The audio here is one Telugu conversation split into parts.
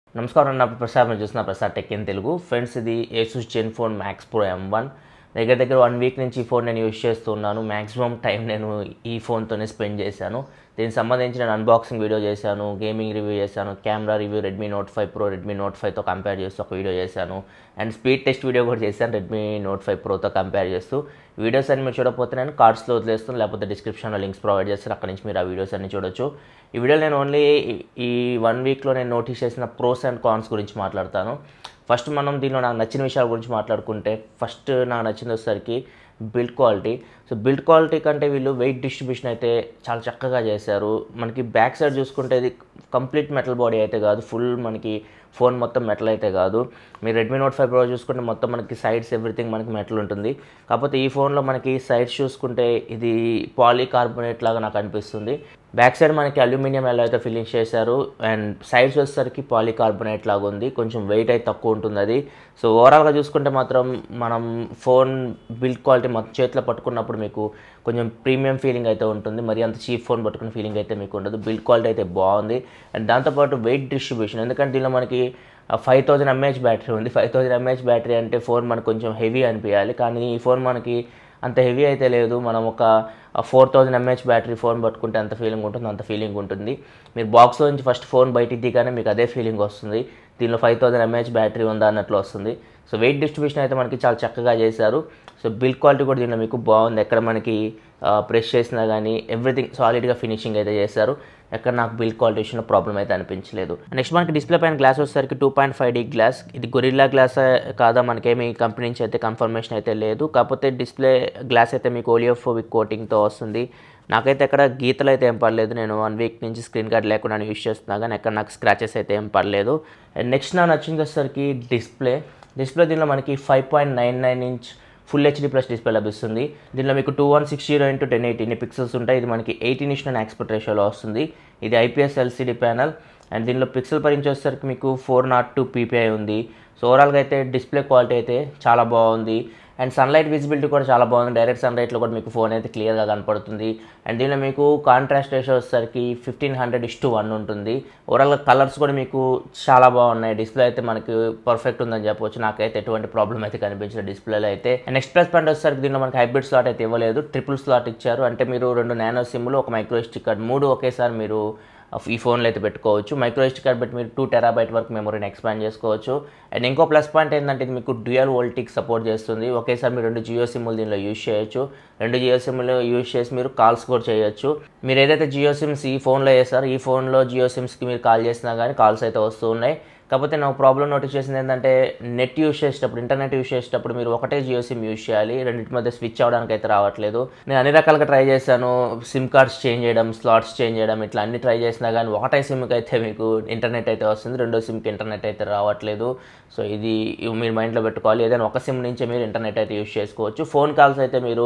నమస్కారం నా పేరు ప్రసాద్ మీరు చూస్తున్న Prasad tech in Telugu friends ఇది Asus Zenfone Max Pro M one దగ్గర దగ్గర వన్ వీక్ నుంచి ఈ ఫోన్ నేను యూజ్ చేస్తున్నాను మ్యాక్సిమం టైం నేను ఈ ఫోన్తోనే స్పెండ్ చేశాను దీనికి సంబంధించి నేను అన్బాక్సింగ్ వీడియో చేశాను గేమింగ్ రివ్యూ చేశాను camera review Redmi Note five Pro Redmi Note ఫైవ్తో కంపేర్ చేస్తూ ఒక వీడియో చేశాను అండ్ స్పీడ్ టెస్ట్ వీడియో కూడా చేశాను రెడ్మీ నోట్ ఫైవ్ ప్రోతో కంపేర్ చేస్తూ వీడియోస్ అన్ని మీరు చూడకపోతే నేను కార్డ్స్లో వదిలేస్తాను లేకపోతే డిస్క్రిప్షన్లో లింక్స్ ప్రొవైడ్ చేస్తాను అక్కడ నుంచి మీరు ఆ వీడియోస్ అన్ని చూడొచ్చు ఈ వీడియోలో నేను ఓన్లీ ఈ వన్ వీక్లో నేను నోటీస్ చేసిన ప్రోస్ అండ్ కాన్స్ గురించి మాట్లాడతాను ఫస్ట్ మనం దీనిలో నాకు నచ్చిన విషయాల గురించి మాట్లాడుకుంటే ఫస్ట్ నాకు నచ్చింది వచ్చేసరికి build quality so build quality కంటే వీళ్ళు వెయిట్ డిస్ట్రిబ్యూషన్ అయితే చాలా చక్కగా చేశారు మనకి బ్యాక్ సైడ్ చూసుకుంటే ఇది కంప్లీట్ మెటల్ బాడీ అయితే కాదు ఫుల్ మనకి ఫోన్ మొత్తం మెటల్ అయితే కాదు మీరు రెడ్మీ నోట్ ఫైవ్ ప్రో చూసుకుంటే మొత్తం మనకి సైడ్స్ ఎవ్రీథింగ్ మనకి మెటల్ ఉంటుంది కాకపోతే ఈ ఫోన్లో మనకి సైడ్స్ చూసుకుంటే ఇది పాలీకార్బోనేట్ లాగా నాకు అనిపిస్తుంది బ్యాక్ సైడ్ మనకి అల్యూమినియం ఎలా అయితే ఫిల్లింగ్ చేశారు అండ్ సైడ్స్ వచ్చేసరికి పాలీకార్బోనేట్ లాగా ఉంది కొంచెం వెయిట్ అయితే తక్కువ ఉంటుంది అది సో ఓవరాల్గా చూసుకుంటే మాత్రం మనం ఫోన్ బిల్డ్ క్వాలిటీ మొత్తం చేతిలో పట్టుకున్నప్పుడు మీకు కొంచెం ప్రీమియం ఫీలింగ్ అయితే ఉంటుంది మరి అంత చీప్ ఫోన్ పట్టుకునే ఫీలింగ్ అయితే మీకు ఉండదు బిల్డ్ క్వాలిటీ అయితే బాగుంది అండ్ దాంతోపాటు వెయిట్ డిస్ట్రిబ్యూషన్ ఎందుకంటే దీనిలో మనకి ఫైవ్ థౌజండ్ ఎంఏహెచ్ బ్యాటరీ ఉంది ఫైవ్ థౌజండ్ ఎంఏహెచ్ బ్యాటరీ అంటే ఫోన్ మనకు కొంచెం హెవీ అనిపించాలి కానీ ఈ ఫోన్ మనకి అంత హెవీ అయితే లేదు మనం ఒక four thousand mAh battery phone పట్టుకుంటే ఎంత ఫీలింగ్ ఉంటుంది అంత ఫీలింగ్ ఉంటుంది మీరు బాక్స్లో నుంచి ఫస్ట్ ఫోన్ బయటికి దిగానే మీకు అదే ఫీలింగ్ వస్తుంది దీనిలో ఫైవ్ థౌజండ్ ఎంఏహెచ్ బ్యాటరీ ఉందా అన్నట్లు వస్తుంది సో వెయిట్ డిస్ట్రిబ్యూషన్ అయితే మనకి చాలా చక్కగా చేశారు సో బిల్డ్ క్వాలిటీ కూడా దీనిలో మీకు బాగుంది ఎక్కడ మనకి ప్రెస్ చేసినా కానీ ఎవ్రీథింగ్ సాలిడ్గా ఫినిషింగ్ అయితే చేశారు ఎక్కడ నాకు బిల్డ్ క్వాలిటీ విషయంలో ప్రాబ్లం అయితే అనిపించలేదు నెక్స్ట్ మనకి డిస్ప్లే పైన గ్లాస్ వచ్చేసరికి two point five D glass ఇది గొరిల్లా గ్లాస్ కాదా మనకేమి కంపెనీ నుంచి అయితే కన్ఫర్మేషన్ అయితే లేదు కాకపోతే డిస్ప్లే గ్లాస్ అయితే మీకు ఓలియోఫోబిక్ కోటింగ్తో వస్తుంది నాకైతే ఎక్కడ గీతలు అయితే ఏం పడలేదు నేను వన్ వీక్ నుంచి స్క్రీన్ గార్డ్ లేకుండా యూస్ చేస్తున్నా కానీ ఎక్కడ నాకు స్క్రాచెస్ అయితే ఏం పడలేదు అండ్ నెక్స్ట్ నా నచ్చింది వచ్చేసరికి డిస్ప్లే డిస్ప్లే దీనిలో మనకి five point nine nine inch full HD plus display లభిస్తుంది దీనిలో మీకు two one six zero into ten eighteen pixels ఉంటాయి ఇది మనకి ఎయిటీన్ ఇష్ట ఎక్స్పర్ట్ రేషియోలో వస్తుంది ఇది ఐపీఎస్ ఎల్సీడీ ప్యానల్ అండ్ దీనిలో పిక్సెల్ పరించి వచ్చేసరికి మీకు ఫోర్ నాట్ టూ పీపీఐ ఉంది సో ఓవరాల్గా అయితే డిస్ప్లే క్వాలిటీ అయితే చాలా బాగుంది అండ్ సన్లైట్ విజిబిలిటీ కూడా చాలా బాగుంది డైరెక్ట్ సన్లైట్లో కూడా మీకు ఫోన్ అయితే క్లియర్గా కనపడుతుంది అండ్ దీనిలో మీకు కాంట్రాస్ట్ రేషియో వచ్చేసరికి fifteen hundred is to one ఉంటుంది ఓవరాల్గా కలర్స్ కూడా మీకు చాలా బాగున్నాయి డిస్ప్లే అయితే మనకి పర్ఫెక్ట్ ఉందని చెప్పవచ్చు నాకైతే ఎటువంటి ప్రాబ్లం అయితే కనిపించలేదు డిస్ప్లేలో అయితే నెక్స్ట్ ప్లస్ పాయింట్ వచ్చేసరికి దీనిలో మనకి హైబ్రిడ్ స్లాట్ అయితే ఇవ్వలేదు ట్రిపుల్ స్లాట్ ఇచ్చారు అంటే మీరు రెండు నానో సిమ్లు ఒక మైక్రో స్టిక్ కార్డ్ మూడు ఒకేసారి మీరు ఈ ఫోన్లో అయితే పెట్టుకోవచ్చు మైక్రో ఎస్టీ కార్డ్ పెట్టి మీరు టూ టెరాబైట్ వరకు మెమొరీని ఎక్స్పాండ్ చేసుకోవచ్చు అండ్ ఇంకో ప్లస్ పాయింట్ ఏంటంటే ఇది మీకు డ్యూయల్ వోల్టిక్ సపోర్ట్ చేస్తుంది ఒకేసారి మీరు రెండు జియో సిమ్లు దీనిలో యూజ్ చేయొచ్చు రెండు జియో సిమ్లు యూజ్ చేసి మీరు కాల్స్ కూడా చేయొచ్చు మీరు ఏదైతే జియో సిమ్స్ ఈ ఫోన్లో వేస్తారో ఈ ఫోన్లో జియో సిమ్స్కి మీరు కాల్ చేసినా కానీ కాల్స్ అయితే వస్తూ ఉన్నాయి కాకపోతే నాకు ప్రాబ్లం నోటీస్ చేసింది ఏంటంటే నెట్ యూస్ చేసేటప్పుడు ఇంటర్నెట్ యూస్ చేసేటప్పుడు మీరు ఒకటే జియో సిమ్ యూస్ చేయాలి రెండింటి మధ్య స్విచ్ అవ్వడానికి అయితే రావట్లేదు నేను అన్ని రకాలుగా ట్రై చేశాను సిమ్ కార్డ్స్ చేంజ్ చేయడం స్లాట్స్ చేంజ్ చేయడం ఇట్లా అన్ని ట్రై చేసినా కానీ ఒకటే సిమ్కి అయితే మీకు ఇంటర్నెట్ అయితే వస్తుంది రెండో సిమ్కి ఇంటర్నెట్ అయితే రావట్లేదు సో ఇది మీరు మైండ్లో పెట్టుకోవాలి ఏదైనా ఒక సిమ్ నుంచే మీరు ఇంటర్నెట్ అయితే యూస్ చేసుకోవచ్చు ఫోన్ కాల్స్ అయితే మీరు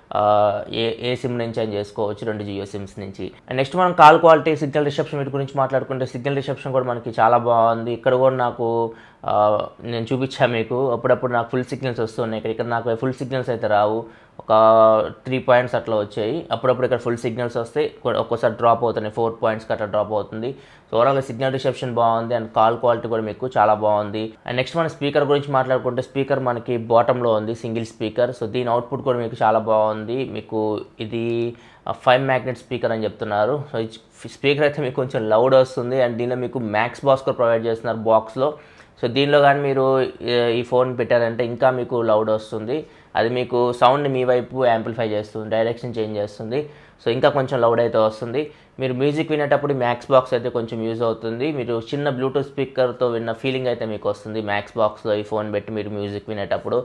ఏ ఏ సిమ్ నుంచి అని చేసుకోవచ్చు రెండు జియో సిమ్స్ నుంచి అండ్ నెక్స్ట్ మనం కాల్ క్వాలిటీ సిగ్నల్ రిసెప్షన్ వీటి గురించి మాట్లాడుకుంటే సిగ్నల్ రిసెప్షన్ కూడా మనకి చాలా బాగుంది ఇక్కడ కూడా నాకు నేను చూపించా మీకు అప్పుడప్పుడు నాకు ఫుల్ సిగ్నల్స్ వస్తున్నాయి ఇక్కడ ఇక్కడ నాకు ఫుల్ సిగ్నల్స్ అయితే రావు ఒక త్రీ పాయింట్స్ అట్లా వచ్చాయి అప్పుడప్పుడు ఇక్కడ ఫుల్ సిగ్నల్స్ వస్తాయి ఒక్కోసారి డ్రాప్ అవుతున్నాయి ఫోర్ పాయింట్స్కి అట్లా డ్రాప్ అవుతుంది సో ఓవరాల్గా సిగ్నల్ రిసెప్షన్ బాగుంది అండ్ కాల్ క్వాలిటీ కూడా మీకు చాలా బాగుంది అండ్ నెక్స్ట్ మన స్పీకర్ గురించి మాట్లాడుకుంటే స్పీకర్ మనకి బాటంలో ఉంది సింగిల్ స్పీకర్ సో దీని అవుట్పుట్ కూడా మీకు చాలా బాగుంది మీకు ఇది ఫైవ్ మ్యాగ్నెట్ స్పీకర్ అని చెప్తున్నారు సో స్పీకర్ అయితే మీకు కొంచెం లౌడ్ వస్తుంది అండ్ దీనిలో మీకు మ్యాక్స్ బాక్స్ కూడా ప్రొవైడ్ చేస్తున్నారు బాక్స్లో సో దీనిలో కానీ మీరు ఈ ఫోన్ పెట్టారంటే ఇంకా మీకు లౌడ్ వస్తుంది అది మీకు సౌండ్ మీ వైపు యాంప్లిఫై చేస్తుంది డైరెక్షన్ చేంజ్ చేస్తుంది సో ఇంకా కొంచెం లౌడ్ అయితే వస్తుంది మీరు మ్యూజిక్ వినేటప్పుడు మ్యాక్స్ బాక్స్ అయితే కొంచెం యూజ్ అవుతుంది మీరు చిన్న బ్లూటూత్ స్పీకర్తో విన్న ఫీలింగ్ అయితే మీకు వస్తుంది మ్యాక్స్ బాక్స్లో ఈ ఫోన్ పెట్టి మీరు మ్యూజిక్ వినేటప్పుడు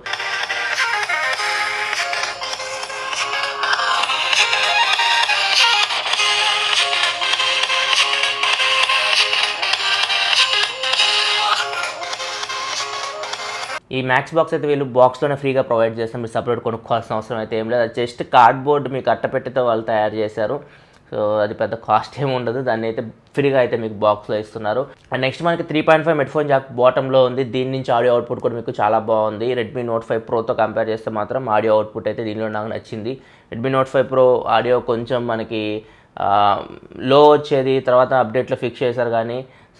ఈ మ్యాక్స్ బాక్స్ అయితే వీళ్ళు బాక్స్లోనే ఫ్రీగా ప్రొవైడ్ చేస్తారు మీరు సపరేట్ కొనుక్కోవాల్సిన అవసరం అయితే ఏం లేదు అది జస్ట్ కార్డ్బోర్డ్ మీకు అట్టపెట్టెతో వాళ్ళు తయారు చేశారు సో అది పెద్ద కాస్ట్ ఏమి ఉండదు దాన్ని అయితే ఫ్రీగా అయితే మీకు బాక్స్లో ఇస్తున్నారు అండ్ నెక్స్ట్ మనకి three point five headphone jack బాటంలో ఉంది దీని నుంచి ఆడియో అవుట్పుట్ కూడా మీకు చాలా బాగుంది రెడ్మీ నోట్ ఫైవ్ ప్రోతో కంపేర్ చేస్తే మాత్రం ఆడియో అవుట్పుట్ అయితే దీనిలో నాకు నచ్చింది Redmi Note five Pro audio కొంచెం మనకి లో వచ్చేది తర్వాత అప్డేట్లో ఫిక్స్ చేశారు కానీ సో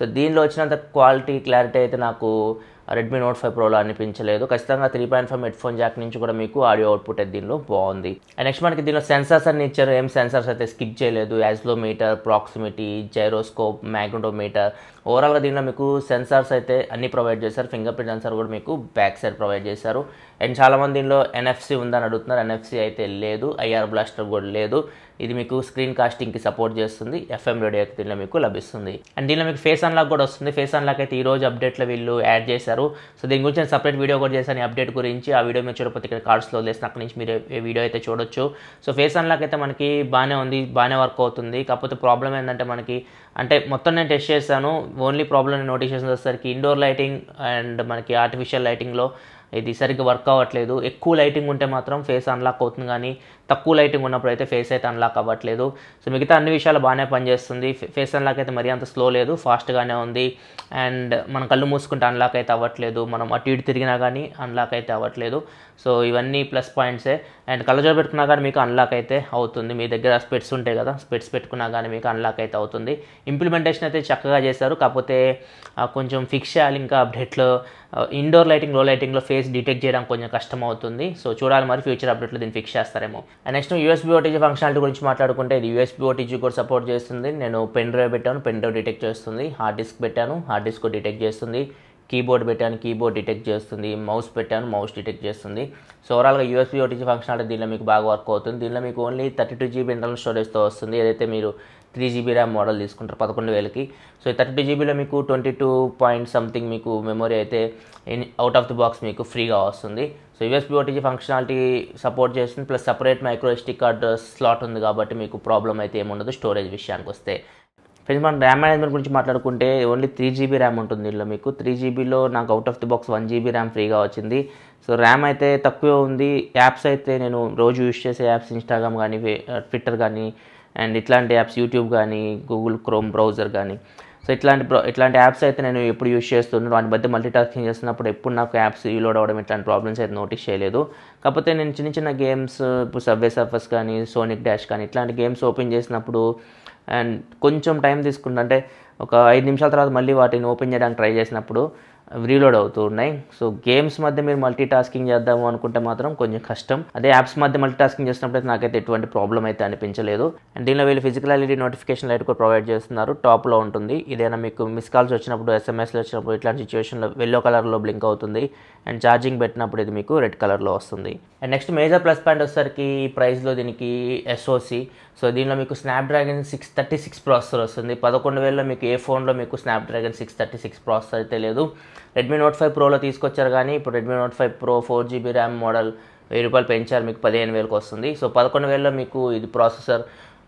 సో దీనిలో వచ్చినంత క్వాలిటీ క్లారిటీ అయితే నాకు రెడ్మీ నోట్ ఫైవ్ ప్రోలో అనిపించలేదు ఖచ్చితంగా three point five headphone jack నుంచి కూడా మీకు ఆడియో అవుట్పుట్ అయితే దీనిలో బాగుంది అండ్ నెక్స్ట్ మనకి దీనిలో సెన్సార్స్ అన్ని ఇచ్చారు ఏం సెన్సార్స్ అయితే స్కిప్ చేయలేదు యాజ్లోమీటర్ ప్రాక్సిమిటీ జైరోస్కోప్ మ్యాగ్నటోమీటర్ ఓవరాల్గా దీనిలో మీకు సెన్సార్స్ అయితే అన్ని ప్రొవైడ్ చేశారు ఫింగర్ ప్రింట్ సెన్సార్ కూడా మీకు బ్యాక్ సైడ్ ప్రొవైడ్ చేశారు అండ్ చాలామంది దీనిలో ఎన్ఎఫ్సి ఉందని అడుగుతున్నారు ఎన్ఎఫ్సి అయితే లేదు ఐఆర్ బ్లాస్టర్ కూడా లేదు ఇది మీకు స్క్రీన్ కాస్టింగ్కి సపోర్ట్ చేస్తుంది ఎఫ్ఎం రేడియో అయితే దీనిలో మీకు లభిస్తుంది అండ్ దీనిలో మీకు ఫేస్ అన్లాక్ కూడా వస్తుంది ఫేస్ అన్లాక్ అయితే ఈ రోజు అప్డేట్లో వీళ్ళు యాడ్ చేశారు సో దీని గురించి నేను సపరేట్ వీడియో కూడా చేశాను ఈ అప్డేట్ గురించి ఆ వీడియో మీరు చూడకపోతే ఇక్కడ కార్డ్స్లో వదిలేసిన అక్కడి నుంచి మీరు ఈ వీడియో అయితే చూడొచ్చు సో ఫేస్ అన్లాక్ అయితే మనకి బాగానే ఉంది బాగానే వర్క్ అవుతుంది కాకపోతే ప్రాబ్లం ఏంటంటే మనకి అంటే మొత్తం నేను టెస్ట్ చేశాను ఓన్లీ ప్రాబ్లమ్ నోటీస్ చేసిన వచ్చేసరికి ఇండోర్ లైటింగ్ అండ్ మనకి ఆర్టిఫిషియల్ లైటింగ్లో ఇది సరిగ్గా వర్క్ అవ్వట్లేదు ఎక్కువ లైటింగ్ ఉంటే మాత్రం ఫేస్ అన్లాక్ అవుతుంది కానీ తక్కువ లైటింగ్ ఉన్నప్పుడు అయితే ఫేస్ అయితే అన్లాక్ అవ్వట్లేదు సో మిగతా అన్ని విషయాలు బాగానే పనిచేస్తుంది ఫేస్ అన్లాక్ అయితే మరీ అంత స్లో లేదు ఫాస్ట్గానే ఉంది అండ్ మనం కళ్ళు మూసుకుంటే అన్లాక్ అయితే అవ్వట్లేదు మనం అటు ఇటు తిరిగినా కానీ అన్లాక్ అయితే అవ్వట్లేదు సో ఇవన్నీ ప్లస్ పాయింట్సే అండ్ కళ్ళజోడు పెట్టుకున్నా కానీ మీకు అన్లాక్ అయితే అవుతుంది మీ దగ్గర స్పెట్స్ ఉంటాయి కదా స్పెట్స్ పెట్టుకున్నా కానీ మీకు అన్లాక్ అయితే అవుతుంది ఇంప్లిమెంటేషన్ అయితే చక్కగా చేశారు కాకపోతే ఆ, కొంచెం ఫిక్స్ చేయాలి ఇంకా అప్డేట్లో indoor lighting low లైటింగ్లో face detect చేయడం కొంచెం కష్టం అవుతుంది సో చూడాలి మరి ఫ్యూచర్ అప్డేట్లో దీన్ని ఫిక్స్ చేస్తారేమో and next USB OTG functionality గురించి మాట్లాడుకుంటే ఇది యూఎస్బీ ఓటీజీ కూడా సపోర్ట్ చేస్తుంది నేను పెన్ డ్రైవ్ పెట్టాను పెన్ డ్రైవ్ డిటెక్ట్ చేస్తుంది హార్డ్ డిస్క్ పెట్టాను హార్డ్ డిస్క్ డిటెక్ట్ చేస్తుంది కీబోర్డ్ పెట్టాను కీబోర్డ్ డిటెక్ట్ చేస్తుంది మౌస్ పెట్టాను మౌస్ డిటెక్ట్ చేస్తుంది సో ఓవరాల్గా యూఎస్బీ ఓటీజీ ఫంక్షనాలిటీ దీనిలో మీకు బాగా వర్క్ అవుతుంది దీనిలో మీకు only thirty two GB internal స్టోరేజ్తో వస్తుంది ఏదైతే మీరు త్రీ జీబీ ర్యామ్ మోడల్ తీసుకుంటారు పదకొండు వేలకి సో ఈ థర్టీ టూ జీబీలో మీకు ట్వంటీ టూ పాయింట్ సంథింగ్ మీకు మెమొరీ అయితే అవుట్ ఆఫ్ ది బాక్స్ మీకు ఫ్రీగా వస్తుంది so USB OTG functionality support చేస్తుంది plus separate micro SD card slot ఉంది కాబట్టి మీకు ప్రాబ్లం అయితే ఏముండదు స్టోరేజ్ విషయానికి వస్తే ఫ్రెండ్స్ మనం ర్యామ్ మేనేజ్మెంట్ గురించి మాట్లాడుకుంటే ఓన్లీ త్రీ జీబీ ర్యామ్ ఉంటుంది దీనిలో మీకు త్రీ జీబీలో నాకు out of the box one GB RAM ఫ్రీగా వచ్చింది సో ర్యామ్ అయితే తక్కువ ఉంది యాప్స్ అయితే నేను రోజు యూస్ చేసే యాప్స్ ఇన్స్టాగ్రామ్ కానీ ట్విట్టర్ కానీ అండ్ ఇట్లాంటి యాప్స్ యూట్యూబ్ కానీ గూగుల్ క్రోమ్ బ్రౌజర్ కానీ సో ఇట్లాంటి బ్రౌ ఇట్లాంటి యాప్స్ అయితే నేను ఎప్పుడు యూస్ చేస్తున్నాను వాటి మధ్య మల్టీ టాస్కింగ్ చేస్తున్నప్పుడు ఎప్పుడు నాకు యాప్స్ రీలోడ్ అవ్వడం ఇట్లాంటి ప్రాబ్లమ్స్ అయితే నోటీస్ చేయలేదు కాకపోతే నేను చిన్న చిన్న గేమ్స్ ఇప్పుడు సబ్వే సర్ఫర్స్ కానీ సోనిక్ డాష్ కానీ ఇట్లాంటి గేమ్స్ ఓపెన్ చేసినప్పుడు అండ్ కొంచెం టైం తీసుకుంటా అంటే ఒక ఐదు నిమిషాల తర్వాత మళ్ళీ వాటిని ఓపెన్ చేయడానికి ట్రై చేసినప్పుడు రీలోడ్ అవుతూ ఉన్నాయి సో గేమ్స్ మధ్య మీరు మల్టీ టాస్కింగ్ చేద్దాము అనుకుంటే మాత్రం కొంచెం కష్టం అదే యాప్స్ మధ్య మల్టీ టాస్కింగ్ చేసినప్పుడు అయితే నాకైతే ఎటువంటి ప్రాబ్లం అయితే అనిపించలేదు అండ్ దీనిలో వీళ్ళు ఫిజికల్ ఎల్ఈడి నోటిఫికేషన్ లైట్ కూడా ప్రొవైడ్ చేస్తున్నారు టాప్లో ఉంటుంది ఇదైనా మీకు మిస్ కాల్స్ వచ్చినప్పుడు ఎస్ఎంఎస్లు వచ్చినప్పుడు ఇట్లాంటి సిచ్యువేషన్లో ఎల్లో కలర్లో బ్లింక్ అవుతుంది అండ్ ఛార్జింగ్ పెట్టినప్పుడు ఇది మీకు రెడ్ కలర్లో వస్తుంది and next major plus point వచ్చేసరికి ఈ ప్రైస్లో దీనికి ఎస్ఓసి సో దీనిలో మీకు Snapdragon six thirty six processor వస్తుంది పదకొండు వేలలో మీకు ఏ ఫోన్లో మీకు Snapdragon six thirty six processor అయితే లేదు రెడ్మీ నోట్ ఫైవ్ ప్రోలో తీసుకొచ్చారు కానీ ఇప్పుడు Redmi Note five Pro four GB RAM model వెయ్యి రూపాయలు పెంచారు మీకు పదిహేను వేలకు వస్తుంది సో పదకొండు వేలలో మీకు ఇది ప్రాసెసర్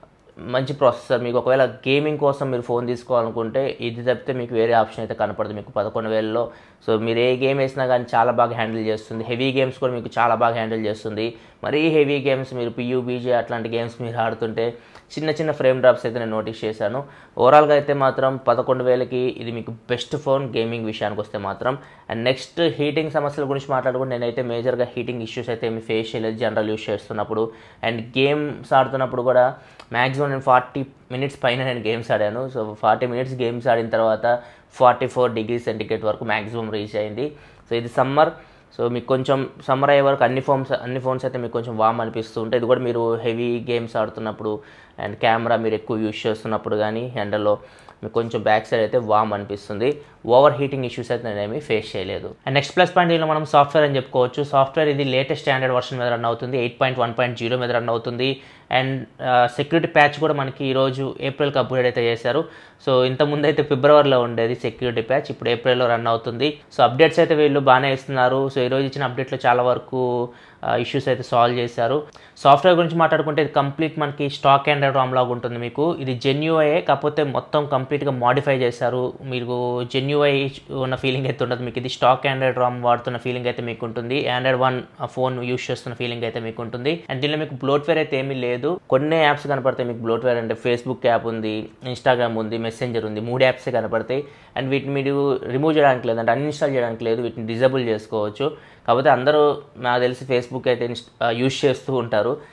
మంచి ప్రాసెసర్ మీకు ఒకవేళ గేమింగ్ కోసం మీరు ఫోన్ తీసుకోవాలనుకుంటే ఇది తప్పితే మీకు వేరే ఆప్షన్ అయితే కనపడదు మీకు పదకొండు వేలలో సో మీరు ఏ గేమ్ వేసినా కానీ చాలా బాగా హ్యాండిల్ చేస్తుంది హెవీ గేమ్స్ కూడా మీకు చాలా బాగా హ్యాండిల్ చేస్తుంది మరీ హెవీ గేమ్స్ మీరు పియూబీజే అట్లాంటి గేమ్స్ మీరు ఆడుతుంటే చిన్న చిన్న ఫ్రేమ్ డ్రాప్స్ అయితే నేను నోటీస్ చేశాను ఓవరాల్గా అయితే మాత్రం పదకొండు వేలకి ఇది మీకు బెస్ట్ ఫోన్ గేమింగ్ విషయానికి వస్తే మాత్రం అండ్ నెక్స్ట్ హీటింగ్ సమస్యల గురించి మాట్లాడుకుంటే నేనైతే మేజర్గా హీటింగ్ ఇష్యూస్ అయితే ఏమి ఫేస్ చేయలేదు జనరల్ యూస్ చేస్తున్నప్పుడు అండ్ గేమ్స్ ఆడుతున్నప్పుడు కూడా మ్యాక్సిమం నేను ఫార్టీ మినిట్స్ పైన నేను గేమ్స్ ఆడాను సో ఫార్టీ మినిట్స్ గేమ్స్ ఆడిన తర్వాత ఫార్టీ ఫోర్ డిగ్రీ సెంటిగ్రేడ్ వరకు మ్యాక్సిమం రీచ్ అయింది సో ఇది సమ్మర్ సో మీకు కొంచెం సమ్మర్ అయ్యే వరకు అన్ని ఫోన్స్ అన్ని ఫోన్స్ అయితే మీకు కొంచెం వామ్ అనిపిస్తూ ఉంటాయి ఇది కూడా మీరు హెవీ గేమ్స్ ఆడుతున్నప్పుడు అండ్ కెమెరా మీరు ఎక్కువ యూస్ చేస్తున్నప్పుడు కానీ ఎండలో మీకు కొంచెం బ్యాక్ సైడ్ అయితే వామ్ అనిపిస్తుంది ఓవర్ హీటింగ్ ఇష్యూస్ అయితే నేనేమి ఫేస్ చేయలేదు అండ్ నెక్స్ట్ ప్లస్ పాయింట్ దీనిలో మనం సాఫ్ట్వేర్ అని చెప్పుకోవచ్చు సాఫ్ట్వేర్ ఇది లేటెస్ట్ స్టాండర్డ్ వర్షన్ మీద రన్ అవుతుంది eight point one point zero మీద రన్ అవుతుంది అండ్ సెక్యూరిటీ ప్యాచ్ కూడా మనకి ఈరోజు ఏప్రిల్కి అప్గ్రేడ్ అయితే చేశారు సో ఇంతకుముందు అయితే ఫిబ్రవరిలో ఉండేది సెక్యూరిటీ ప్యాచ్ ఇప్పుడు ఏప్రిల్లో రన్ అవుతుంది సో అప్డేట్స్ అయితే వీళ్ళు బాగానే ఇస్తున్నారు సో ఈరోజు ఇచ్చిన అప్డేట్లో చాలా వరకు ఇష్యూస్ అయితే సాల్వ్ చేశారు సాఫ్ట్వేర్ గురించి మాట్లాడుకుంటే ఇది కంప్లీట్ మనకి స్టాక్ ఆండ్రాయిడ్ రామ్ లాగా ఉంటుంది మీకు ఇది జెన్యూఐ కాకపోతే మొత్తం కంప్లీట్గా మాడిఫై చేశారు మీకు జెన్యూఐ ఉన్న ఫీలింగ్ అయితే ఉండదు మీకు ఇది స్టాక్ ఆండ్రాయిడ్ రామ్ వాడుతున్న ఫీలింగ్ అయితే మీకు ఉంటుంది ఆండ్రాయిడ్ వన్ ఫోన్ యూస్ చేస్తున్న ఫీలింగ్ అయితే మీకు ఉంటుంది అండ్ దీనిలో మీకు బ్లోట్వేర్ అయితే ఏమీ లేదు కొన్ని యాప్స్ కనపడతాయి మీకు బ్లోట్వేర్ అంటే ఫేస్బుక్ యాప్ ఉంది ఇన్స్టాగ్రామ్ ఉంది మెసెంజర్ ఉంది మూడు యాప్స్ కనపడతాయి అండ్ వీటిని మీరు రిమూవ్ చేయడానికి లేదు అంటే అన్ఇన్స్టాల్ చేయడానికి లేదు వీటిని డిజేబుల్ చేసుకోవచ్చు కాకపోతే అందరూ నాకు తెలిసి ఫేస్బుక్ అయితే యూస్ చేస్తూ ఉంటారు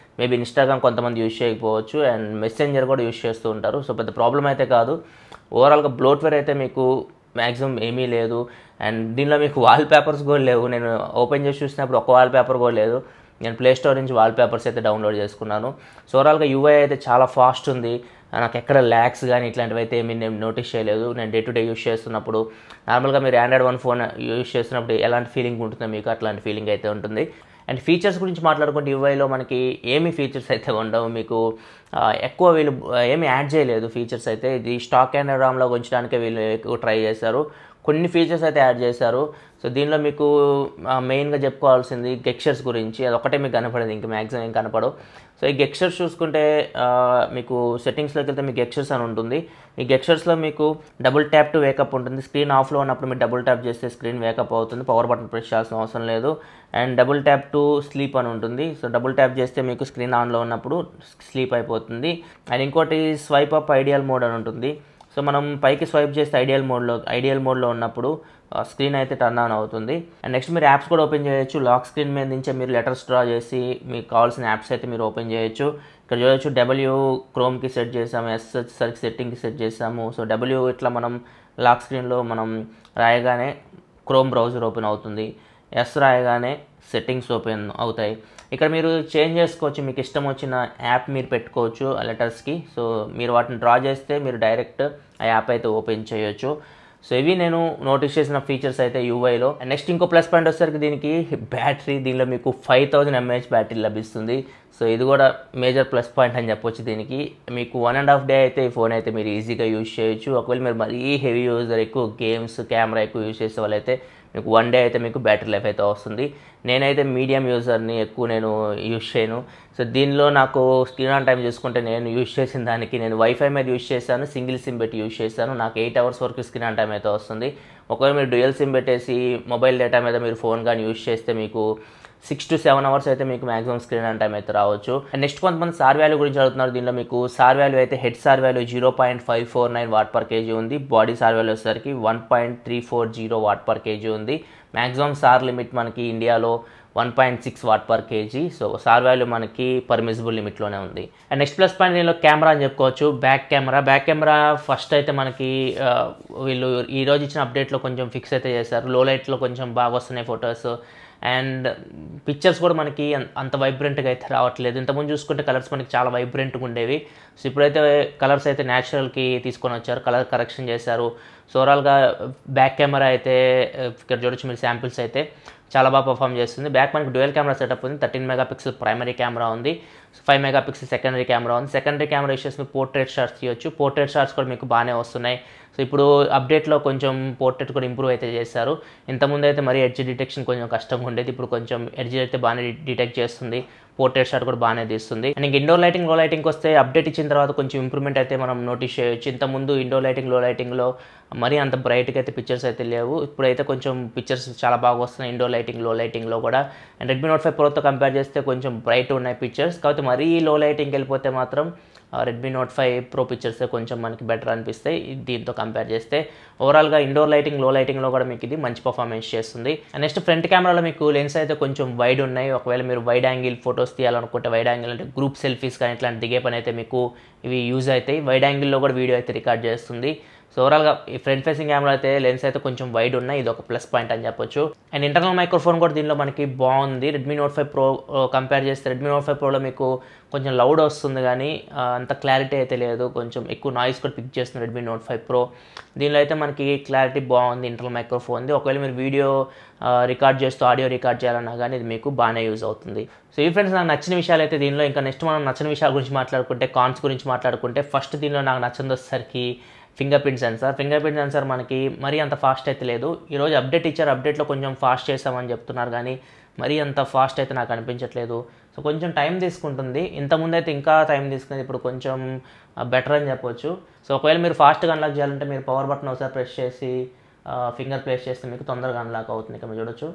మేబీ ఇన్స్టాగ్రామ్ కొంతమంది యూజ్ చేయకపోవచ్చు అండ్ మెసెంజర్ కూడా యూజ్ చేస్తూ ఉంటారు సో పెద్ద ప్రాబ్లం అయితే కాదు ఓవరాల్గా బ్లోట్వేర్ అయితే మీకు మ్యాక్సిమం ఏమీ లేదు అండ్ దీనిలో మీకు వాల్ పేపర్స్ కూడా లేవు నేను ఓపెన్ చేసి చూసినప్పుడు ఒక వాల్ పేపర్ కూడా లేదు నేను ప్లే స్టోర్ నుంచి వాల్ పేపర్స్ అయితే డౌన్లోడ్ చేసుకున్నాను సో ఓవరాల్గా యూఐ అయితే చాలా ఫాస్ట్ ఉంది నాకు ఎక్కడ ల్యాక్స్ కానీ ఇట్లాంటివి అయితే ఏమీ నేను నోటీస్ చేయలేదు నేను డే టు డే యూస్ చేస్తున్నప్పుడు నార్మల్గా మీరు ఆండ్రాయిడ్ వన్ ఫోన్ యూస్ చేస్తున్నప్పుడు ఎలాంటి ఫీలింగ్ ఉంటుందో మీకు అట్లాంటి ఫీలింగ్ అయితే ఉంటుంది అండ్ ఫీచర్స్ గురించి మాట్లాడుకుంటే యూఐలో మనకి ఏమి ఫీచర్స్ అయితే ఉండవు మీకు ఆ, ఎక్కువ వీళ్ళు ఏమి యాడ్ చేయలేదు ఫీచర్స్ అయితే ఇది స్టాక్ అండ్ రామ్లో ఉంచడానికే వీళ్ళు ఎక్కువ ట్రై చేశారు కొన్ని ఫీచర్స్ అయితే యాడ్ చేశారు సో దీనిలో మీకు మెయిన్గా చెప్పుకోవాల్సింది గెక్చర్స్ గురించి అది ఒకటే మీకు కనపడదు ఇంక మ్యాక్సిమం ఏం కనపడవు సో ఈ గెక్చర్స్ చూసుకుంటే ఆ, మీకు సెట్టింగ్స్లోకి వెళ్తే మీకు గెక్చర్స్ అని ఉంటుంది ఈ గెక్చర్స్లో మీకు డబుల్ ట్యాప్ టు వేకప్ ఉంటుంది స్క్రీన్ ఆఫ్లో ఉన్నప్పుడు మీరు డబుల్ ట్యాప్ చేస్తే స్క్రీన్ వేకప్ అవుతుంది పవర్ బటన్ ప్రెస్ చేయాల్సిన అవసరం లేదు and double tap to sleep అని ఉంటుంది సో డబుల్ ట్యాప్ చేస్తే మీకు స్క్రీన్ ఆన్లో ఉన్నప్పుడు స్లీప్ అయిపోతుంది అండ్ ఇంకోటి స్వైప్ అప్ ఐడియల్ మోడ్ అని ఉంటుంది సో మనం పైకి స్వైప్ చేస్తే ఐడియల్ మోడ్లో ఐడియల్ మోడ్లో ఉన్నప్పుడు స్క్రీన్ అయితే టర్న్ ఆన్ అవుతుంది అండ్ నెక్స్ట్ మీరు యాప్స్ కూడా ఓపెన్ చేయొచ్చు లాక్ స్క్రీన్ మీద నుంచే మీరు లెటర్స్ డ్రా చేసి మీకు కావాల్సిన యాప్స్ అయితే మీరు ఓపెన్ చేయొచ్చు ఇక్కడ చూడొచ్చు డబ్ల్యూ క్రోమ్కి సెట్ చేసాము ఎస్ వచ్చేసరికి సెట్టింగ్కి సెట్ చేసాము సో డబ్ల్యూ ఇట్లా మనం లాక్ స్క్రీన్లో మనం రాయగానే క్రోమ్ బ్రౌజర్ ఓపెన్ అవుతుంది ఎస్ రాయగానే సెట్టింగ్స్ ఓపెన్ అవుతాయి ఇక్కడ మీరు చేంజ్ చేసుకోవచ్చు మీకు ఇష్టం వచ్చిన యాప్ మీరు పెట్టుకోవచ్చు ఆ లెటర్స్కి సో మీరు వాటిని డ్రా చేస్తే మీరు డైరెక్ట్ ఆ యాప్ అయితే ఓపెన్ చేయొచ్చు సో ఇవి నేను నోటీస్ చేసిన ఫీచర్స్ అయితే యూఐలో నెక్స్ట్ ఇంకో ప్లస్ పాయింట్ వచ్చేసరికి దీనికి బ్యాటరీ దీనిలో మీకు ఫైవ్ థౌజండ్ ఎంఏహెచ్ బ్యాటరీ లభిస్తుంది సో ఇది కూడా మేజర్ ప్లస్ పాయింట్ అని చెప్పొచ్చు దీనికి మీకు వన్ అండ్ హాఫ్ డే అయితే ఈ ఫోన్ అయితే మీరు ఈజీగా యూజ్ చేయొచ్చు ఒకవేళ మీరు మరీ హెవీ యూజర్ ఎక్కువ గేమ్స్ కెమెరా ఎక్కువ యూజ్ చేసే వాళ్ళైతే మీకు వన్ డే అయితే మీకు బ్యాటరీ లైఫ్ అయితే వస్తుంది నేనైతే మీడియం యూజర్ని ఎక్కువ నేను యూజ్ చేయను సో దీనిలో నాకు స్క్రీన్ ఆన్ టైం చూసుకుంటే నేను యూజ్ చేసిన దానికి నేను వైఫై మీద యూజ్ చేశాను సింగిల్ సిమ్ పెట్టి యూజ్ చేశాను నాకు ఎయిట్ అవర్స్ వరకు స్క్రీన్ ఆన్ టైం అయితే వస్తుంది ఒకవేళ మీరు డ్యూయల్ సిమ్ పెట్టేసి మొబైల్ డేటా మీద మీరు ఫోన్ కానీ యూజ్ చేస్తే మీకు సిక్స్ టు సెవెన్ అవర్స్ అయితే మీకు మాక్సిమం స్క్రీన్ ఆన్ టైం అయితే రావచ్చు అండ్ నెక్స్ట్ కొంతమంది సార్ వాల్యూ గురించి అడుగుతున్నారు దీనిలో మీకు సార్ వాల్యూ అయితే head SAR value zero point five four nine watt per kg ఉంది బాడీ సార్ వాల్యూ వచ్చేసరికి one point three four zero watt per kg ఉంది మాక్సిమం సార్ లిమిట్ మనకి ఇండియాలో one point six watt per kg so SAR value మనకి పర్మిసిబుల్ లిమిట్లోనే ఉంది అండ్ నెక్స్ట్ ప్లస్ పాయింట్ దీనిలో కెమెరా అని చెప్పుకోవచ్చు back camera back camera first అయితే మనకి ఆ, వీళ్ళు ఈ రోజు ఇచ్చిన అప్డేట్లో కొంచెం ఫిక్స్ అయితే చేశారు లో లైట్లో కొంచెం బాగా వస్తున్నాయి ఫొటోస్ అండ్ పిక్చర్స్ కూడా మనకి అం- అంత వైబ్రెంట్గా అయితే రావట్లేదు ఇంతకుముందు చూసుకుంటే కలర్స్ మనకి చాలా వైబ్రెంట్గా ఉండేవి సో ఇప్పుడైతే కలర్స్ అయితే న్యాచురల్కి తీసుకొని వచ్చారు కలర్ కరెక్షన్ చేశారు సో ఓవరాల్గా బ్యాక్ కెమెరా అయితే ఆ, ఇక్కడ చూడొచ్చు మీరు శాంపిల్స్ అయితే చాలా బాగా పర్ఫామ్ చేస్తుంది బ్యాక్ మనకి డ్యూయల్ కెమెరా సెటప్ ఉంది thirteen mega pixel primary camera ఉంది five mega pixel secondary camera ఉంది సెకండరీ కెమెరా ఇష్యూస్ మీకు పోర్ట్రేట్ షాట్స్ తీయొచ్చు పోర్ట్రేట్ షాట్స్ కూడా మీకు బాగానే వస్తున్నాయి సో ఇప్పుడు అప్డేట్లో కొంచెం పోర్ట్రేట్ కూడా ఇంప్రూవ్ అయితే చేశారు ఇంతకుముందు అయితే మరీ ఎడ్జ్ డిటెక్షన్ కొంచెం కష్టంగా ఉండేది ఇప్పుడు కొంచెం ఎడ్జ్ అయితే బాగానే డిటెక్ట్ చేస్తుంది పోర్ట్రేట్ షాట్ కూడా బాగానే తీస్తుంది అండ్ ఇంక ఇండోర్ లైటింగ్ లో లైటింగ్ వస్తే అప్డేట్ ఇచ్చిన తర్వాత కొంచెం ఇంప్రూవ్మెంట్ అయితే మనం నోటీస్ చేయొచ్చు ఇంతకుముందు ఇండోర్ లైటింగ్ లో లైటింగ్లో మరీ అంత బ్రైట్గా అయితే పిక్చర్స్ అయితే లేవు ఇప్పుడైతే కొంచెం పిక్చర్స్ చాలా బాగా వస్తున్నాయి ఇండోర్ లైటింగ్ లో లైటింగ్లో కూడా అండ్ రెడ్మీ నోట్ ఫైవ్ ప్రోతో కంపేర్ చేస్తే కొంచెం బ్రైట్ ఉన్నాయి పిక్చర్స్ కాకపోతే మరీ లో లైటింగ్కి వెళ్ళిపోతే మాత్రం Redmi Note five Pro pictures కొంచెం మనకి బెటర్ అనిపిస్తాయి ఇది దీంతో కంపేర్ చేస్తే ఓవరాల్గా ఇండోర్ లైటింగ్ లో లైటింగ్లో కూడా మీకు ఇది మంచి పర్ఫార్మెన్స్ చేస్తుంది అండ్ నెక్స్ట్ ఫ్రంట్ కెమెరాలో మీకు లెన్స్ అయితే కొంచెం వైడ్ ఉన్నాయి ఒకవేళ మీరు వైడ్ యాంగిల్ ఫొటోస్ తీయాలనుకుంటే వైడ్ యాంగిల్ అంటే గ్రూప్ సెల్ఫీస్ కానీ ఇట్లాంటి దిగే పని అయితే మీకు ఇవి యూజ్ అవుతాయి వైడ్ యాంగిల్లో కూడా వీడియో అయితే రికార్డ్ చేస్తుంది సో ఓవరాల్గా ఈ ఫ్రంట్ ఫేసింగ్ కెమెరా అయితే లెన్స్ అయితే కొంచెం వైడ్ ఉన్నాయి ఇది ఒక ప్లస్ పాయింట్ అని చెప్పొచ్చు అండ్ ఇంటర్నల్ మైక్రోఫోన్ కూడా దీనిలో మనకి బాగుంది Redmi Note five Pro compare చేస్తే రెడ్మీ నోట్ ఫైవ్ ప్రోలో మీకు కొంచెం లౌడ్ వస్తుంది కానీ ఆ, అంత క్లారిటీ అయితే లేదు కొంచెం ఎక్కువ నాయిస్ కూడా పిక్ చేస్తుంది రెడ్మీ నోట్ ఫైవ్ ప్రో దీనిలో అయితే మనకి క్లారిటీ బాగుంది ఇంటర్నల్ మైక్రోఫోన్ది ఒకవేళ మీరు వీడియో రికార్డ్ చేస్తూ ఆడియో రికార్డ్ చేయాలన్నా కానీ ఇది మీకు బాగానే యూజ్ అవుతుంది సో ఈ ఫ్రెండ్స్ నాకు నచ్చిన విషయాలు అయితే దీనిలో ఇంకా నెక్స్ట్ మనం నచ్చిన విషయాల గురించి మాట్లాడుకుంటే కాన్స్ గురించి మాట్లాడుకుంటే ఫస్ట్ దీనిలో నాకు నచ్చింది వచ్చేసరికి finger print sensor finger print sensor మనకి మరీ అంత ఫాస్ట్ అయితే లేదు ఈరోజు అప్డేట్ ఇచ్చారు అప్డేట్లో కొంచెం ఫాస్ట్ చేస్తామని చెప్తున్నారు కానీ మరీ అంత ఫాస్ట్ అయితే నాకు అనిపించట్లేదు సో కొంచెం టైం తీసుకుంటుంది ఇంతకుముందు అయితే ఇంకా టైం తీసుకునేది ఇప్పుడు కొంచెం బెటర్ అని చెప్పొచ్చు సో ఒకవేళ మీరు ఫాస్ట్గా అన్లాక్ చేయాలంటే మీరు పవర్ బటన్ ఒకసారి ప్రెస్ చేసి ఫింగర్ ప్లేస్ చేస్తే మీకు తొందరగా అన్లాక్ అవుతుంది ఇక్కడ మీరు చూడొచ్చు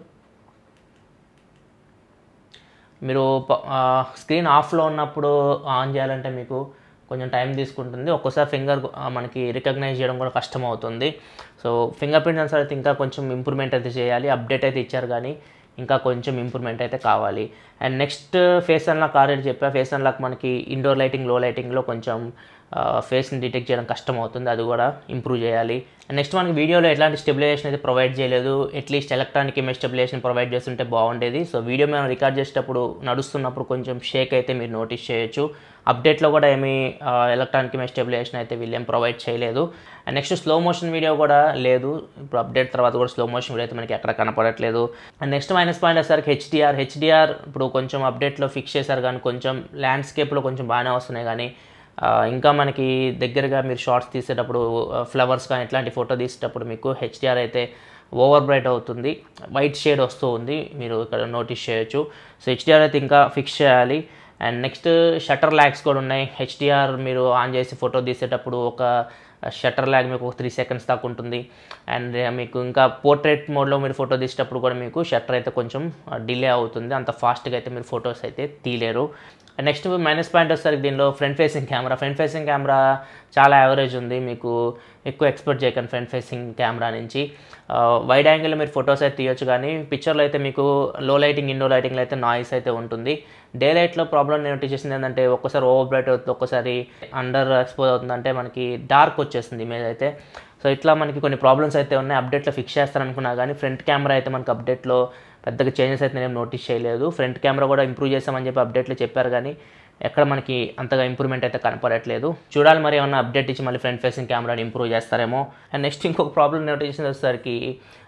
మీరు స్క్రీన్ ఆఫ్లో ఉన్నప్పుడు ఆన్ చేయాలంటే మీకు కొంచెం టైం తీసుకుంటుంది ఒక్కోసారి ఫింగర్ మనకి రికగ్నైజ్ చేయడం కూడా కష్టం అవుతుంది సో ఫింగర్ ప్రింట్ సెన్సార్ అయితే ఇంకా కొంచెం ఇంప్రూవ్మెంట్ అయితే చేయాలి అప్డేట్ అయితే ఇచ్చారు కానీ ఇంకా కొంచెం ఇంప్రూవ్మెంట్ అయితే కావాలి and next face unlock already చెప్పా ఫేస్ అన్లాక్ మనకి ఇండోర్ లైటింగ్ లో లైటింగ్లో కొంచెం ఫేస్ని డిటెక్ట్ చేయడం కష్టం అవుతుంది అది కూడా ఇంప్రూవ్ చేయాలి అండ్ నెక్స్ట్ మనకి వీడియోలో ఎలాంటి స్టెబిలైజేషన్ అయితే ప్రొవైడ్ చేయలేదు at least electronic image stabilisation provide చేస్తుంటే బాగుండేది సో వీడియో మేము రికార్డ్ చేసేటప్పుడు నడుస్తున్నప్పుడు కొంచెం షేక్ అయితే మీరు నోటీస్ చేయొచ్చు అప్డేట్లో కూడా ఏమీ ఎలక్ట్రానిక్ ఇమేజ్ స్టెబిలైజేషన్ అయితే వీళ్ళు ఏం ప్రొవైడ్ చేయలేదు and next slow motion video కూడా లేదు ఇప్పుడు అప్డేట్ తర్వాత కూడా స్లో మోషన్ వీడియో అయితే మనకి ఎక్కడ కనపడట్లేదు అండ్ నెక్స్ట్ మైనస్ పాయింట్ వచ్చేసరికి హెచ్డిఆర్ హెచ్డిఆర్ ఇప్పుడు కొంచెం అప్డేట్లో ఫిక్స్ చేశారు కానీ కొంచెం ల్యాండ్స్కేప్లో కొంచెం బాగానే వస్తున్నాయి కానీ ఆ, ఇంకా మనకి దగ్గరగా మీరు షార్ట్స్ తీసేటప్పుడు ఫ్లవర్స్ కానీ ఇట్లాంటి ఫోటో తీసేటప్పుడు మీకు హెచ్డిఆర్ అయితే ఓవర్ బ్రైట్ అవుతుంది వైట్ షేడ్ వస్తూ ఉంది మీరు ఇక్కడ నోటీస్ చేయొచ్చు సో హెచ్డిఆర్ అయితే ఇంకా ఫిక్స్ చేయాలి అండ్ నెక్స్ట్ షటర్ ల్యాగ్స్ కూడా ఉన్నాయి హెచ్డిఆర్ మీరు ఆన్ చేసి ఫోటో తీసేటప్పుడు ఒక షటర్ ల్యాగ్ మీకు ఒక త్రీ సెకండ్స్ దాకా ఉంటుంది అండ్ మీకు ఇంకా పోర్ట్రేట్ మోడ్లో మీరు ఫోటో తీసేటప్పుడు కూడా మీకు షట్టర్ అయితే కొంచెం డిలే అవుతుంది అంత ఫాస్ట్గా అయితే మీరు ఫొటోస్ అయితే తీయలేరు నెక్స్ట్ మైనస్ పాయింట్ వచ్చేసరికి దీనిలో front facing camera front facing camera చాలా యావరేజ్ ఉంది మీకు ఎక్కువ ఎక్స్పెక్ట్ చేయకండి ఫ్రంట్ ఫేసింగ్ కెమెరా నుంచి వైడ్ యాంగిల్లో మీరు ఫొటోస్ అయితే తీయొచ్చు కానీ పిక్చర్లో అయితే మీకు లో లైటింగ్ ఇండో లైటింగ్లో అయితే నాయిస్ అయితే ఉంటుంది డే లైట్లో ప్రాబ్లం నేను నోటీస్ చేసింది ఏంటంటే ఒక్కసారి ఓవర్ బ్రైట్ అవుతుంది ఒక్కసారి అండర్ ఎక్స్పోజ్ అవుతుందంటే మనకి డార్క్ వచ్చేస్తుంది ఇమేజ్ అయితే సో ఇట్లా మనకి కొన్ని ప్రాబ్లమ్స్ అయితే ఉన్నాయి అప్డేట్లో ఫిక్స్ చేస్తారనుకున్నా కానీ ఫ్రంట్ కెమెరా అయితే మనకి అప్డేట్లో పెద్దగా చేంజెస్ అయితే నేను నోటీస్ చేయలేదు ఫ్రంట్ కెమెరా కూడా ఇంప్రూవ్ చేస్తామని చెప్పి అప్డేట్లో చెప్పారు కానీ ఎక్కడ మనకి అంతగా ఇంప్రూవ్మెంట్ అయితే కనపడట్లేదు చూడాలి మరి ఏమన్నా అప్డేట్ ఇచ్చి మళ్ళీ ఫ్రంట్ ఫేసింగ్ కెమెరాని ఇంప్రూవ్ చేస్తారేమో అండ్ నెక్స్ట్ ఇంకొక ప్రాబ్లం నోటీస్ చేసిన వచ్చేసరికి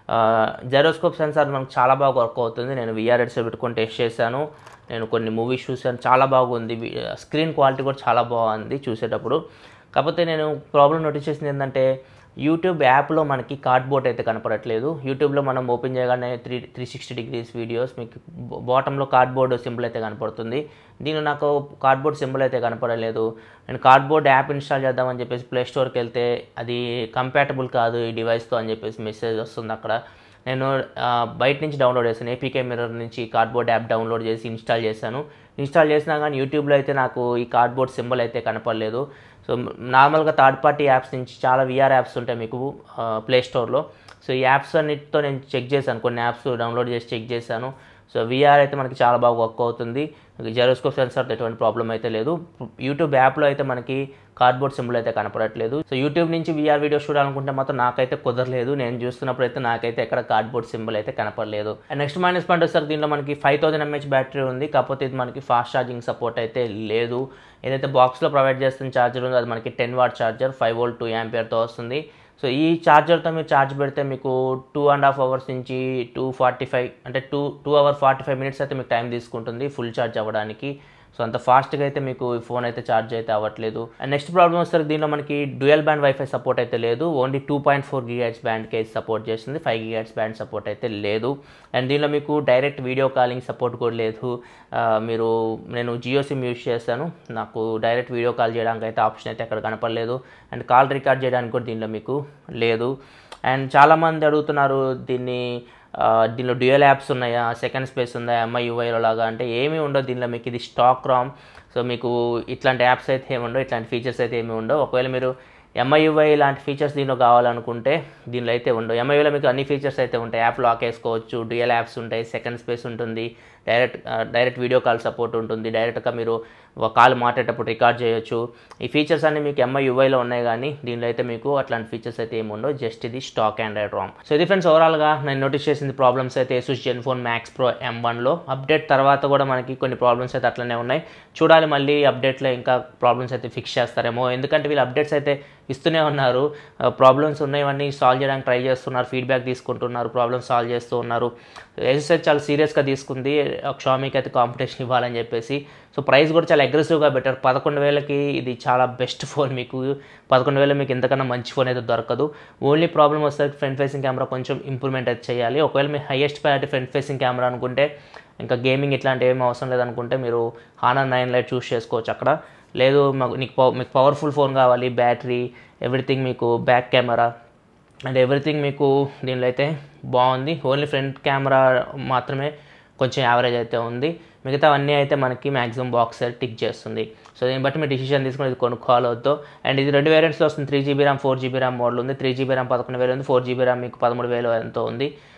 జెరోస్కోప్ సెన్సార్ మనకు చాలా బాగా వర్క్ అవుతుంది నేను విఆర్ హెడ్సెట్ పెట్టుకొని టెస్ట్ చేశాను నేను కొన్ని మూవీస్ చూశాను చాలా బాగుంది స్క్రీన్ క్వాలిటీ కూడా చాలా బాగుంది చూసేటప్పుడు కాకపోతే నేను ప్రాబ్లం నోటీస్ చేసింది ఏంటంటే యూట్యూబ్ యాప్లో మనకి కార్డ్బోర్డ్ అయితే కనపడట్లేదు యూట్యూబ్లో మనం ఓపెన్ చేయగానే three three sixty degrees videos మీకు బాటంలో కార్డ్బోర్డ్ సింబల్ అయితే కనపడుతుంది దీనిలో నాకు కార్డ్బోర్డ్ సింబల్ అయితే కనపడలేదు నేను కార్డ్బోర్డ్ యాప్ ఇన్స్టాల్ చేద్దామని చెప్పేసి ప్లే స్టోర్కి వెళ్తే అది కంపాటబుల్ కాదు ఈ డివైస్తో అని చెప్పేసి మెసేజ్ వస్తుంది అక్కడ నేను ఆ, బయట నుంచి డౌన్లోడ్ చేశాను ఏపీకే మిర్రర్ నుంచి కార్డ్బోర్డ్ యాప్ డౌన్లోడ్ చేసి ఇన్స్టాల్ చేశాను ఇన్స్టాల్ చేసినా కానీ యూట్యూబ్లో అయితే నాకు ఈ కార్డ్బోర్డ్ సింబల్ అయితే కనపడలేదు సో నార్మల్గా థర్డ్ పార్టీ యాప్స్ నుంచి చాలా విఆర్ యాప్స్ ఉంటాయి మీకు ప్లే స్టోర్లో సో ఈ యాప్స్ అన్నిటితో నేను చెక్ చేశాను కొన్ని యాప్స్ డౌన్లోడ్ చేసి చెక్ చేశాను సో విఆర్ అయితే మనకి చాలా బాగా వర్క్ అవుతుంది జెరోస్కోప్ సెన్సార్తో ఎటువంటి ప్రాబ్లం అయితే లేదు యూట్యూబ్ యాప్లో అయితే మనకి కార్డ్బోర్డ్ సింబల్ అయితే కనపడట్లేదు సో యూట్యూబ్ నుంచి విఆర్ వీడియోస్ చూడాలనుకుంటే మాత్రం నాకైతే కుదరలేదు నేను చూస్తున్నప్పుడు అయితే నాకైతే ఎక్కడ కార్డ్బోర్డ్ సింబల్ అయితే కనపడలేదు అండ్ నెక్స్ట్ మైనస్ పాయింట్ వచ్చేసరికి దీనిలో మనకి ఫైవ్ థౌసండ్ ఎంహెచ్ బ్యాటరీ ఉంది కాకపోతే ఇది మనకి ఫాస్ట్ ఛార్జింగ్ సపోర్ట్ అయితే లేదు ఏదైతే బాక్స్లో ప్రొవైడ్ చేస్తున్న ఛార్జర్ ఉందో అది మనకి ten watt charger five volt two యాంపియర్తో వస్తుంది సో ఈ ఛార్జర్తో మీరు ఛార్జ్ పెడితే మీకు టూ అండ్ హాఫ్ అవర్స్ నుంచి టూ ఫార్టీ ఫైవ్ అంటే two two hour forty five minutes అయితే మీకు టైం తీసుకుంటుంది ఫుల్ ఛార్జ్ అవ్వడానికి సో అంత ఫాస్ట్గా అయితే మీకు ఈ ఫోన్ అయితే ఛార్జ్ అయితే అవ్వట్లేదు అండ్ నెక్స్ట్ ప్రాబ్లమ్ వస్తే దీనిలో మనకి డ్యూయల్ బ్యాండ్ వైఫై సపోర్ట్ అయితే లేదు only two point four gigahertz బ్యాండ్కి అయితే సపోర్ట్ చేస్తుంది ఫైవ్ గిగాట్స్ బ్యాండ్ సపోర్ట్ అయితే లేదు అండ్ దీనిలో మీకు డైరెక్ట్ వీడియో కాలింగ్ సపోర్ట్ కూడా లేదు ఆ, మీరు నేను జియో సిమ్ యూజ్ చేస్తాను నాకు డైరెక్ట్ వీడియో కాల్ చేయడానికి అయితే ఆప్షన్ అయితే అక్కడ కనపడలేదు అండ్ కాల్ రికార్డ్ చేయడానికి కూడా దీనిలో మీకు లేదు అండ్ చాలామంది అడుగుతున్నారు దీన్ని ఆ, దీనిలో డ్యూయల్ యాప్స్ ఉన్నాయా సెకండ్ స్పేస్ ఉందా ఎంఐ యూఐలో లాగా అంటే ఏమీ ఉండవు దీనిలో మీకు ఇది స్టాక్ రామ్ సో మీకు ఇట్లాంటి యాప్స్ అయితే ఏమి ఉండవు ఇట్లాంటి ఫీచర్స్ అయితే ఏమి ఉండవు ఒకవేళ మీరు ఎంఐయుఐ లాంటి ఫీచర్స్ దీనిలో కావాలనుకుంటే దీనిలో అయితే ఉండవు ఎంఐయులో మీకు అన్ని ఫీచర్స్ అయితే ఉంటాయి యాప్ లాక్ వేసుకోవచ్చు డ్యూయల్ యాప్స్ ఉంటాయి సెకండ్ స్పేస్ ఉంటుంది direct direct video call support ఉంటుంది డైరెక్ట్గా మీరు ఒక కాల్ మాట్లాడేటప్పుడు రికార్డ్ చేయొచ్చు ఈ ఫీచర్స్ అన్ని మీకు ఎంఐ యూఐలో ఉన్నాయి కానీ దీనిలో అయితే మీకు అట్లాంటి ఫీచర్స్ అయితే ఏమి ఉండవు జస్ట్ ఇది స్టాక్ ఆండ్రాయిడ్ రామ్ సో ఇది ఫ్రెండ్స్ ఓవరాల్గా నేను నోటీస్ చేసింది ప్రాబ్లమ్స్ అయితే Asus Zenfone Max Pro M వన్లో అప్డేట్ తర్వాత కూడా మనకి కొన్ని ప్రాబ్లమ్స్ అయితే అట్లనే ఉన్నాయి చూడాలి మళ్ళీ అప్డేట్లో ఇంకా ప్రాబ్లమ్స్ అయితే ఫిక్స్ చేస్తారేమో ఎందుకంటే వీళ్ళు అప్డేట్స్ అయితే ఇస్తూనే ఉన్నారు ప్రాబ్లమ్స్ ఉన్నాయన్నీ సాల్వ్ చేయడానికి ట్రై చేస్తున్నారు ఫీడ్బ్యాక్ తీసుకుంటున్నారు ప్రాబ్లమ్స్ సాల్వ్ చేస్తూ ఉన్నారు ఏసూస్ అయితే చాలా సీరియస్గా తీసుకుంది షామీకి అయితే కాంపిటీషన్ ఇవ్వాలని చెప్పేసి సో ప్రైస్ కూడా చాలా అగ్రెసివ్గా పెట్టారు పదకొండు వేలకి ఇది చాలా బెస్ట్ ఫోన్ మీకు పదకొండు వేలు మీకు ఇంతకన్నా మంచి ఫోన్ అయితే దొరకదు ఓన్లీ ప్రాబ్లమ్ వస్తే ఫ్రంట్ ఫేసింగ్ కెమెరా కొంచెం ఇంప్రూవ్మెంట్ అయితే చేయాలి ఒకవేళ మీ highest priority front facing camera అనుకుంటే ఇంకా గేమింగ్ ఇట్లాంటివి ఏమీ అవసరం లేదనుకుంటే మీరు హానర్ నైన్ లైట్ చూస్ చేసుకోవచ్చు అక్కడ లేదు మాకు నీకు పవ- మీకు పవర్ఫుల్ ఫోన్ కావాలి బ్యాటరీ ఎవ్రీథింగ్ మీకు బ్యాక్ కెమెరా అండ్ ఎవ్రీథింగ్ మీకు దీనిలో అయితే బాగుంది ఓన్లీ ఫ్రంట్ కెమెరా మాత్రమే కొంచెం యావరేజ్ అయితే ఉంది మిగతా అన్నీ అయితే మనకి మ్యాక్సిమం బాక్స్ టిక్ చేస్తుంది సో దీన్ని బట్టి మీరు డిసిషన్ తీసుకుని ఇది కొనుక్కోవాలవద్దు అండ్ ఇది రెండు వేరియంట్స్లో వస్తుంది three GB RAM four GB RAM model ఉంది త్రీ జీబీ ర్యామ్ పదకొండు వేలు ఉంది ఫోర్ జీబీ ర్యామ్ మీకు పదమూడు వేలు ఎంతో ఉంది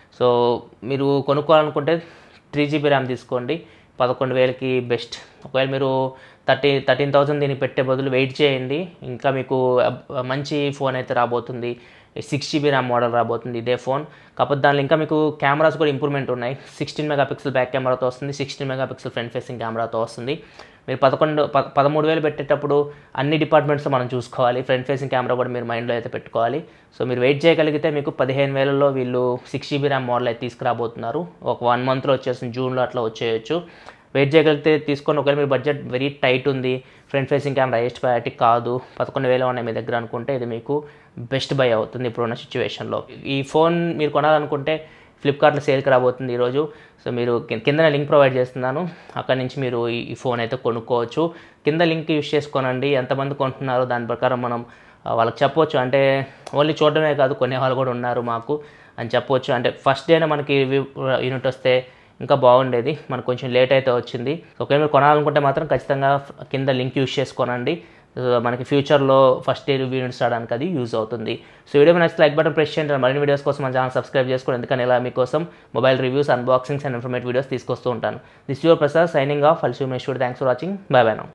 సో మీరు కొనుక్కోవాలనుకుంటే త్రీ జీబీ ర్యామ్ తీసుకోండి పదకొండు వేలకి బెస్ట్ ఒకవేళ మీరు థర్టీ థర్టీన్ థౌసండ్ దీన్ని పెట్టే బదులు వెయిట్ చేయండి ఇంకా మీకు అబ్- మంచి ఫోన్ అయితే రాబోతుంది సిక్స్ జీబీ ర్యామ్ మోడల్ రాబోతుంది ఇదే ఫోన్ కాకపోతే దానిలో ఇంకా మీకు కెమెరాస్ కూడా ఇంప్రూవ్మెంట్ ఉన్నాయి సిక్స్టీన్ మెగాపిక్సెల్ బ్యాక్ కెమెరాతో వస్తుంది సిక్స్టీన్ మెగాపిక్సెల్ ఫ్రంట్ ఫేసింగ్ కెమెరాతో వస్తుంది మీరు పదకొండు ప పదమూడు వేలు పెట్టేటప్పుడు అన్ని డిపార్ట్మెంట్స్ మనం చూసుకోవాలి ఫ్రంట్ ఫేసింగ్ కెమెరా కూడా మీరు మైండ్లో అయితే పెట్టుకోవాలి సో మీరు వెయిట్ చేయగలిగితే మీకు పదిహేను వేలలో వీళ్ళు సిక్స్ జీబీ ర్యామ్ మోడల్ అయితే తీసుకురాబోతున్నారు ఒక వన్ మంత్లో వచ్చేసింది జూన్లో అట్లా వచ్చేయచ్చు వెయిట్ చేయగలిగితే తీసుకొని ఒకవేళ మీ బడ్జెట్ వెరీ టైట్ ఉంది front facing camera highest priority కాదు పదకొండు వేలు ఉన్నాయి మీ దగ్గర అనుకుంటే ఇది మీకు బెస్ట్ బై అవుతుంది ఇప్పుడున్న సిచ్యువేషన్లో ఈ ఫోన్ మీరు కొనాలనుకుంటే ఫ్లిప్కార్ట్లో సేల్కి రాబోతుంది ఈరోజు సో మీరు కి- కింద లింక్ ప్రొవైడ్ చేస్తున్నాను అక్కడ నుంచి మీరు ఈ- ఈ ఫోన్ అయితే కొనుక్కోవచ్చు కింద లింక్ యూస్ చేసుకోనండి ఎంతమంది కొంటున్నారో దాని ప్రకారం మనం ఆ, వాళ్ళకి చెప్పొచ్చు అంటే ఓన్లీ చూడడమే కాదు కొనే వాళ్ళు కూడా ఉన్నారు మాకు అని చెప్పొచ్చు అంటే ఫస్ట్ డేనే మనకి రివ్యూ యూనిట్ వస్తే ఇంకా బాగుండేది మనకు కొంచెం లేట్ అయితే వచ్చింది సో ఒకవేళ మీరు కొనాలనుకుంటే మాత్రం ఖచ్చితంగా కింద లింక్ యూస్ చేసుకోనండి సో మనకి ఫ్యూచర్లో ఫస్ట్ డే రివ్యూ యూనిట్స్ రావడానికి అది యూజ్ అవుతుంది సో వీడియో నచ్చితే లైక్ బటన్ ప్రెస్ చేయండి మరిన్ని వీడియోస్ కోసం మన ఛానల్ సబ్స్క్రైబ్ చేసుకోండి ఎందుకని ఇలా మీకోసం mobile reviews unboxings and informative videos తీసుకొస్తూ ఉంటాను this your Prasad signing off అల్సూ మేషూర్ thanks for watching bye bye now